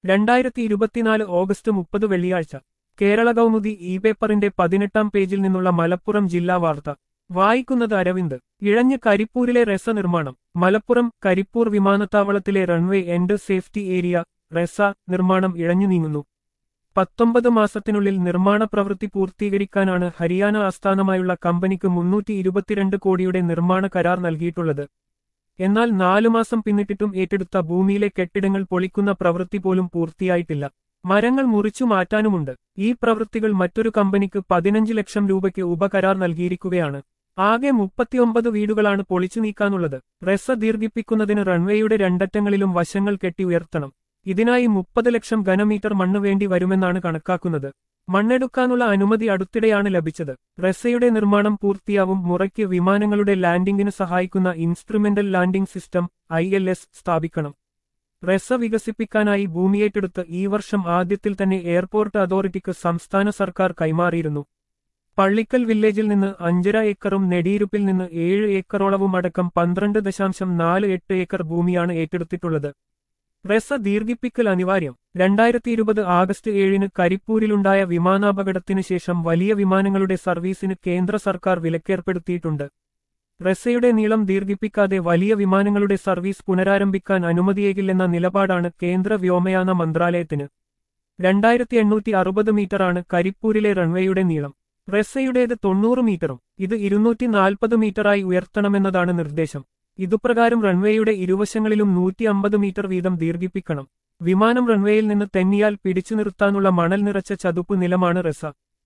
രണ്ടായിരത്തി ഇരുപത്തിനാല് ഓഗസ്റ്റ് മുപ്പത് വെള്ളിയാഴ്ച കേരള കൗമുദി ഇ പേപ്പറിന്റെ പതിനെട്ടാം പേജിൽ നിന്നുള്ള മലപ്പുറം ജില്ലാ വാർത്ത വായിക്കുന്നത് അരവിന്ദ് ഇഴഞ്ഞ് കരിപ്പൂരിലെ റെസ നിർമ്മാണം മലപ്പുറം കരിപ്പൂർ വിമാനത്താവളത്തിലെ runway end safety area RESA നിർമ്മാണം ഇഴഞ്ഞു നീങ്ങുന്നു പത്തൊമ്പത് മാസത്തിനുള്ളിൽ നിർമ്മാണ പ്രവൃത്തി പൂർത്തീകരിക്കാനാണ് ഹരിയാന ആസ്ഥാനമായുള്ള കമ്പനിക്ക് മുന്നൂറ്റി ഇരുപത്തിരണ്ട് കോടിയുടെ നിർമ്മാണ കരാർ നൽകിയിട്ടുള്ളത് എന്നാൽ നാലു മാസം പിന്നിട്ടിട്ടും ഏറ്റെടുത്ത ഭൂമിയിലെ കെട്ടിടങ്ങൾ പൊളിക്കുന്ന പ്രവൃത്തി പോലും പൂർത്തിയായിട്ടില്ല മരങ്ങൾ മുറിച്ചു മാറ്റാനുമുണ്ട് ഈ പ്രവൃത്തികൾ മറ്റൊരു കമ്പനിക്ക് പതിനഞ്ച് ലക്ഷം രൂപയ്ക്ക് ഉപകരാർ നൽകിയിരിക്കുകയാണ് ആകെ മുപ്പത്തിയൊമ്പത് വീടുകളാണ് പൊളിച്ചു നീക്കാനുള്ളത് റെസ ദീർഘിപ്പിക്കുന്നതിന് റൺവേയുടെ രണ്ടറ്റങ്ങളിലും വശങ്ങൾ കെട്ടി ഉയർത്തണം ഇതിനായി മുപ്പത് ലക്ഷം ഘനമീറ്റർ മണ്ണ് വേണ്ടി വരുമെന്നാണ് കണക്കാക്കുന്നത് മണ്ണെടുക്കാനുള്ള അനുമതി അടുത്തിടെയാണ് ലഭിച്ചത് റെസയുടെ നിർമ്മാണം പൂർത്തിയാവും മുറയ്ക്ക് വിമാനങ്ങളുടെ ലാൻഡിംഗിന് സഹായിക്കുന്ന ഇൻസ്ട്രുമെന്റൽ ലാൻഡിംഗ് സിസ്റ്റം ഐ സ്ഥാപിക്കണം റെസ വികസിപ്പിക്കാനായി ഭൂമിയേറ്റെടുത്ത് ഈ വർഷം ആദ്യത്തിൽ തന്നെ എയർപോർട്ട് അതോറിറ്റിക്ക് സംസ്ഥാന സർക്കാർ കൈമാറിയിരുന്നു പള്ളിക്കൽ വില്ലേജിൽ നിന്ന് അഞ്ചര ഏക്കറും നെടിയിരുപ്പിൽ നിന്ന് ഏഴ് ഏക്കറോളവും അടക്കം പന്ത്രണ്ട് ദശാംശം നാല് എട്ട് ഏക്കർ ഭൂമിയാണ് ഏറ്റെടുത്തിട്ടുള്ളത് റെസ ദീർഘിപ്പിക്കൽ അനിവാര്യം രണ്ടായിരത്തി ഇരുപത് ആഗസ്റ്റ് ഏഴിന് കരിപ്പൂരിലുണ്ടായ വിമാനാപകടത്തിനു ശേഷം വലിയ വിമാനങ്ങളുടെ സർവീസിന് കേന്ദ്ര സർക്കാർ വിലക്കേർപ്പെടുത്തിയിട്ടുണ്ട് റെസയുടെ നീളം ദീർഘിപ്പിക്കാതെ വലിയ വിമാനങ്ങളുടെ സർവീസ് പുനരാരംഭിക്കാൻ അനുമതിയേകില്ലെന്ന നിലപാടാണ് കേന്ദ്ര വ്യോമയാന മന്ത്രാലയത്തിന് രണ്ടായിരത്തി എണ്ണൂറ്റി അറുപത് മീറ്ററാണ് കരിപ്പൂരിലെ റൺവേയുടെ നീളം റെസയുടേത് തൊണ്ണൂറ് മീറ്ററും ഇത് ഇരുന്നൂറ്റി നാൽപ്പത് മീറ്ററായി ഉയർത്തണമെന്നതാണ് നിർദ്ദേശം ഇതുപ്രകാരം റൺവേയുടെ ഇരുവശങ്ങളിലും നൂറ്റി അമ്പത് മീറ്റർ വീതം ദീർഘിപ്പിക്കണം വിമാനം റൺവേയിൽ നിന്ന് തെന്നിയാൽ പിടിച്ചു നിർത്താനുള്ള മണൽ നിറച്ച ചതുപ്പ് നിലമാണ് റെസ